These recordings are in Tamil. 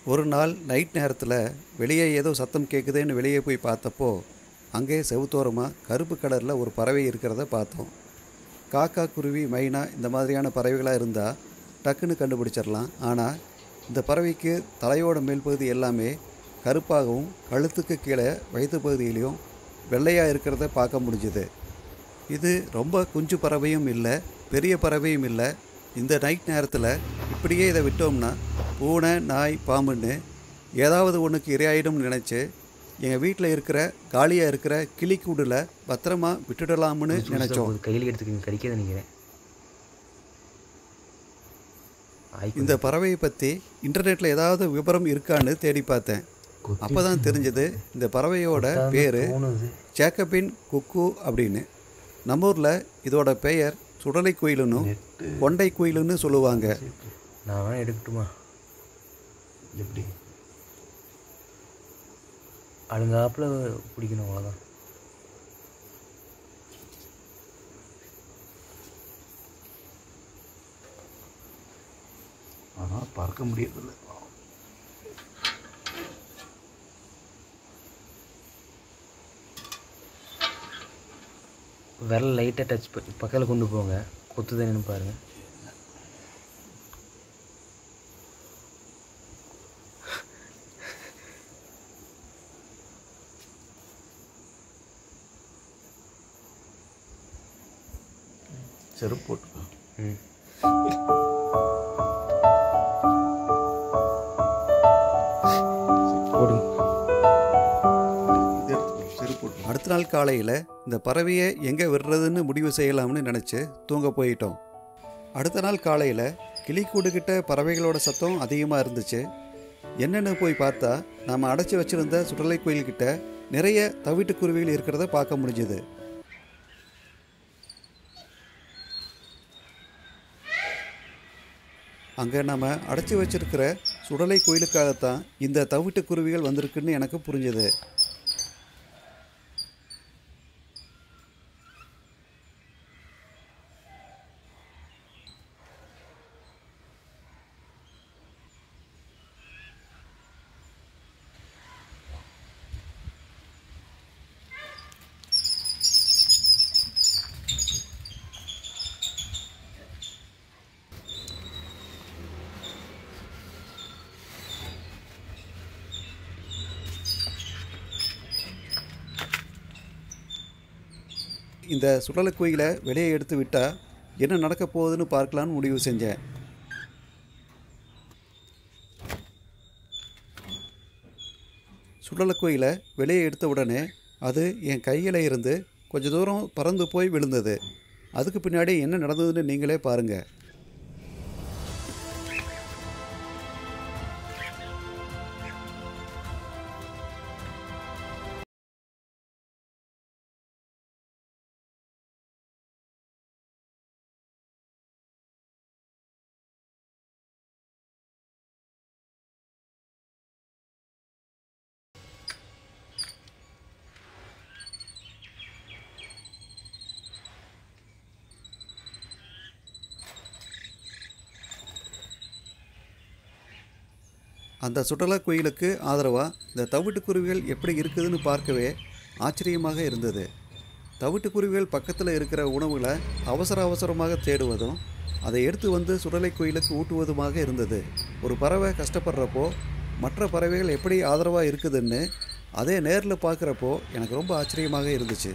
ஒரு நாள் நைட் நேரத்தில் வெளியே ஏதோ சத்தம் கேட்குதேன்னு வெளியே போய் பார்த்தப்போ அங்கே செவுத்தோரமாக கருப்பு கலரில் ஒரு பறவை இருக்கிறத பார்த்தோம் காக்கா குருவி மைனா இந்த மாதிரியான பறவைகளாக இருந்தால் டக்குன்னு கண்டுபிடிச்சிடலாம் ஆனால் இந்த பறவைக்கு தலையோட மேல் பகுதி எல்லாமே கருப்பாகவும் கழுத்துக்கு கீழே வயிற்று பகுதியிலையும் வெள்ளையாக இருக்கிறத பார்க்க முடிஞ்சுது இது ரொம்ப குஞ்சு பறவையும் இல்லை பெரிய பறவையும் இல்லை இந்த நைட் நேரத்தில் இப்படியே இதை விட்டோம்னா பூனை நாய் பாம்புன்னு ஏதாவது ஒன்றுக்கு இரையாயிடும்னு நினச்சி எங்கள் வீட்டில் இருக்கிற காலியாக இருக்கிற கிளிக்கூடில் பத்திரமா விட்டுடலாம்னு நினச்சோம் போது கையில் எடுத்துக்கிங்க கடிக்காத நினைக்கிறேன் ஆய்க்கு இந்த பறவையை பற்றி இன்டர்நெட்டில் ஏதாவது விவரம் இருக்கான்னு தேடி பார்த்தேன் கொத்தி அப்போ தான் தெரிஞ்சது இந்த பறவையோட பேர் தோணுது ஜேக்கபின் குக்கு அப்படின்னு நம்ம ஊரில் இதோட பெயர் சுடலை குயிலுன்னும் கொண்டை குயிலுன்னு சொல்லுவாங்க நான் வேணா எடுக்கட்டுமா எப்படி அழுங்காப்புல பிடிக்கணும் அவ்வளோதான் ஆனால் பறக்க முடியறதில்ல விரல் லைட்டாக டச் பண்ணி பக்கத்தில் கொண்டு போங்க கொத்துதானு பாருங்க செருப்பு போட்டுக்கோ ம் போடுங்க இது எடுத்துக்கோ செருப்பு போட்டுக்கோ அடுத்த நாள் காலையில் இந்த பறவையை எங்கே விடுறதுன்னு முடிவு செய்யலாம்னு நினச்சி தூங்க போயிட்டோம் அடுத்த நாள் காலையில் கிளிக்கூடு கிட்ட பறவைகளோட சத்தம் அதிகமாக இருந்துச்சு என்னென்னு போய் பார்த்தா நாம் அடைச்சி வச்சிருந்த சுடலை கோயில்கிட்ட நிறைய தவிட்டு குருவிகள் இருக்கிறத பார்க்க முடிஞ்சுது அங்கே நம்ம அடைச்சி வச்சிருக்கிற சுடலை கோயிலுக்காகத்தான் இந்த தவிட்டு குருவிகள் வந்திருக்குன்னு எனக்கு புரிஞ்சுது இந்த சுடலை கோயிலை வெளியே எடுத்து விட்டால் என்ன நடக்க போகுதுன்னு பார்க்கலான்னு முடிவு செஞ்சேன் சுடலை கோயிலை வெளியே எடுத்த உடனே அது என் கையில் இருந்து கொஞ்ச தூரம் பறந்து போய் விழுந்தது அதுக்கு பின்னாடி என்ன நடந்ததுன்னு நீங்களே பாருங்கள் அந்த சுற்றுலா கோயிலுக்கு ஆதரவாக இந்த தவிட்டுக்குருவிகள் எப்படி இருக்குதுன்னு பார்க்கவே ஆச்சரியமாக இருந்தது தவிட்டுக்குருவிகள் பக்கத்தில் இருக்கிற உணவுகளை அவசர அவசரமாக தேடுவதும் அதை எடுத்து வந்து சுடலை கோயிலுக்கு ஊட்டுவதுமாக இருந்தது ஒரு பறவை கஷ்டப்படுறப்போ மற்ற பறவைகள் எப்படி ஆதரவாக இருக்குதுன்னு அதே நேரில் பார்க்குறப்போ எனக்கு ரொம்ப ஆச்சரியமாக இருந்துச்சு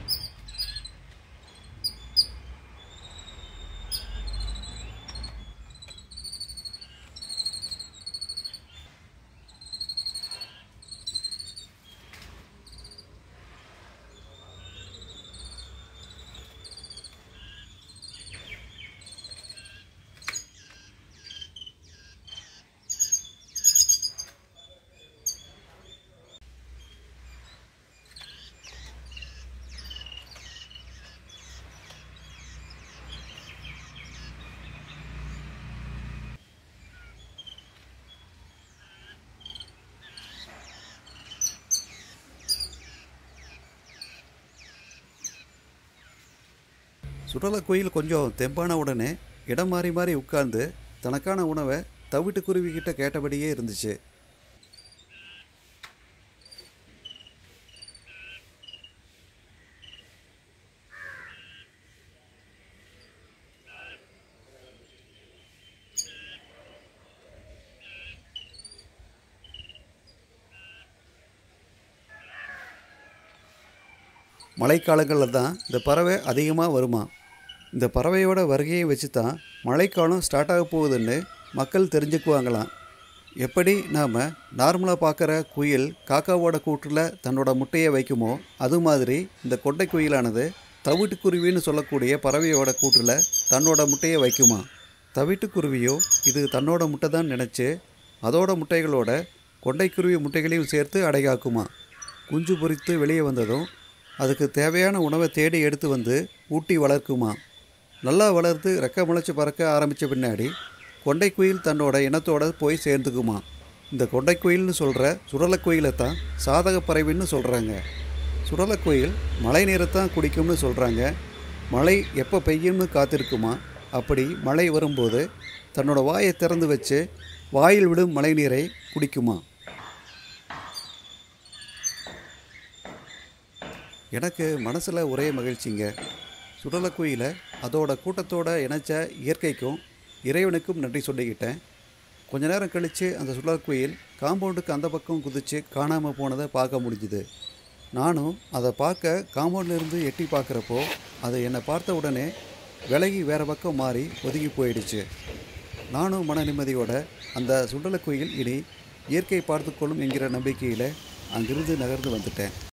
சுடலை கோயில் கொஞ்சம் தெம்பான உடனே இடம் மாறி மாறி உட்கார்ந்து தனக்கான உணவை தவிட்டு குருவிக்கிட்ட கேட்டபடியே இருந்துச்சு மழைக்காலங்களில் தான் இந்த பறவை அதிகமாக வருமா இந்த பறவையோட வருகையை வச்சு தான் மழைக்காலம் ஸ்டார்ட் ஆக போகுதுன்னு மக்கள் தெரிஞ்சுக்குவாங்களாம் எப்படி நாம் நார்மலாக பார்க்குற குயில் காக்காவோட கூட்டில் தன்னோட முட்டையை வைக்குமோ அது மாதிரி இந்த கொட்டை குயிலானது தவிட்டுக்குருவின்னு சொல்லக்கூடிய பறவையோட கூட்டில் தன்னோட முட்டையை வைக்குமா தவிட்டுக்குருவியோ இது தன்னோட முட்டை தான் நினச்சி அதோட முட்டைகளோட கொண்டைக்குருவி முட்டைகளையும் சேர்த்து அடைகாக்குமா குஞ்சு பொரித்து வெளியே வந்ததும் அதுக்கு தேவையான உணவை தேடி எடுத்து வந்து ஊட்டி வளர்க்குமா நல்லா வளர்த்து ரெக்க முளைச்சி பறக்க ஆரம்பித்த பின்னாடி கொண்டைக்குயில் தன்னோட இனத்தோட போய் சேர்ந்துக்குமா இந்த கொண்டைக்குயில்னு சொல்கிற சுடலக்குயிலை தான் சாதக பறவைன்னு சொல்கிறாங்க சுடலக்குயில் மழை நீரைத்தான் குடிக்கும்னு சொல்கிறாங்க மழை எப்போ பெய்யும்னு காத்திருக்குமா அப்படி மழை வரும்போது தன்னோட வாயை திறந்து வச்சு வாயில் விடும் மழை நீரை குடிக்குமா எனக்கு மனசில் ஒரே மகிழ்ச்சிங்க சுடலக்குயிலை அதோட கூட்டத்தோட இணைச்ச இயற்கைக்கும் இறைவனுக்கும் நன்றி சொல்லிக்கிட்டேன் கொஞ்ச நேரம் கழித்து அந்த சுடலக்குயில் காம்பவுண்டுக்கு அந்த பக்கம் குதித்து காணாமல் போனதை பார்க்க முடிஞ்சுது நானும் அதை பார்க்க காம்பவுண்ட்லேருந்து எட்டி பார்க்குறப்போ அது என்னை பார்த்த உடனே விலகி வேறு பக்கம் மாறி ஒதுங்கி போயிடுச்சு நானும் மன நிம்மதியோட அந்த சுடலக்குயில் இனி இயற்கை பார்த்துக்கொள்ளும் என்கிற நம்பிக்கையில் அங்கிருந்து நகர்ந்து வந்துட்டேன்